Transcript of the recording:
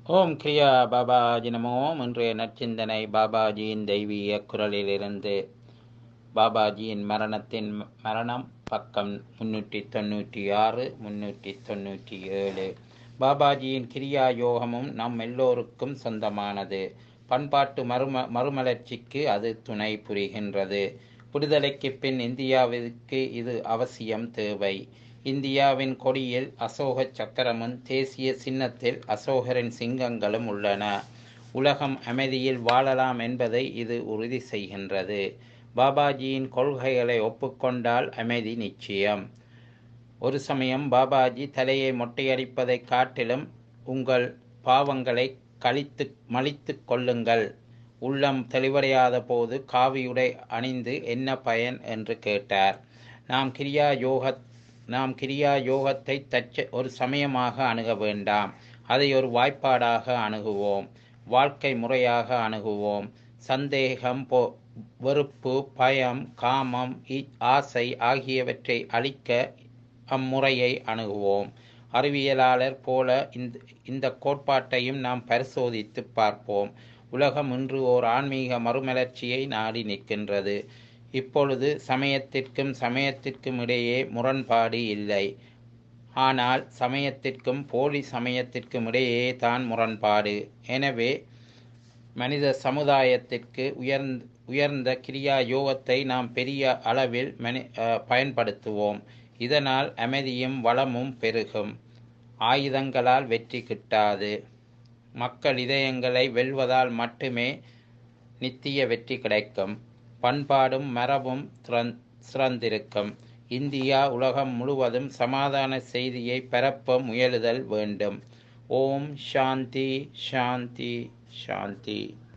ஓம் கிரியா பாபாஜி நமோ இன்றைய நற்சிந்தனை பாபாஜியின் தெய்வீக குரலிலிருந்து பாபாஜியின் மரணத்தின் மரணம் பக்கம் முன்னூற்றி தொண்ணூற்றி ஆறு முன்னூற்றி தொண்ணூற்றி ஏழு பாபாஜியின் கிரியா யோகமும் நம் எல்லோருக்கும் சொந்தமானது பண்பாட்டு மறும மறுமலர்ச்சிக்கு அது துணை புரிகின்றது விடுதலைக்கு பின் இந்தியாவிற்கு இது அவசியம் தேவை இந்தியாவின் கொடியில் அசோக சக்கரமும் தேசிய சின்னத்தில் அசோகரின் சிங்கங்களும் உள்ளன உலகம் அமைதியில் வாழலாம் என்பதை இது உறுதி செய்கின்றது பாபாஜியின் கொள்கைகளை ஒப்புக்கொண்டால் அமைதி நிச்சயம் ஒரு சமயம் பாபாஜி தலையை மொட்டையடிப்பதை காட்டிலும் உங்கள் பாவங்களை கழித்து மலித்து கொள்ளுங்கள் உள்ளம் தெளிவடையாத போது காவியுடை அணிந்து என்ன பயன் என்று கேட்டார் நாம் கிரியா யோக நாம் கிரியா யோகத்தை தச்ச ஒரு சமயமாக அணுக வேண்டாம் அதை ஒரு வாய்ப்பாடாக அணுகுவோம் வாழ்க்கை முறையாக அணுகுவோம் சந்தேகம் போ வெறுப்பு பயம் காமம் ஆசை ஆகியவற்றை அழிக்க அம்முறையை அணுகுவோம் அறிவியலாளர் போல இந்த இந்த கோட்பாட்டையும் நாம் பரிசோதித்து பார்ப்போம் உலகம் இன்று ஓர் ஆன்மீக மறுமலர்ச்சியை நாடி நிற்கின்றது இப்பொழுது சமயத்திற்கும் சமயத்திற்கும் இடையே முரண்பாடு இல்லை ஆனால் சமயத்திற்கும் போலி சமயத்திற்கும் இடையே தான் முரண்பாடு எனவே மனித சமுதாயத்திற்கு உயர்ந்த உயர்ந்த கிரியா யோகத்தை நாம் பெரிய அளவில் மனி பயன்படுத்துவோம் இதனால் அமைதியும் வளமும் பெருகும் ஆயுதங்களால் வெற்றி கிட்டாது மக்கள் இதயங்களை வெல்வதால் மட்டுமே நித்திய வெற்றி கிடைக்கும் பண்பாடும் மரபும் சிறந்திருக்கும் இந்தியா உலகம் முழுவதும் சமாதான செய்தியை பரப்ப முயலுதல் வேண்டும் ஓம் சாந்தி சாந்தி சாந்தி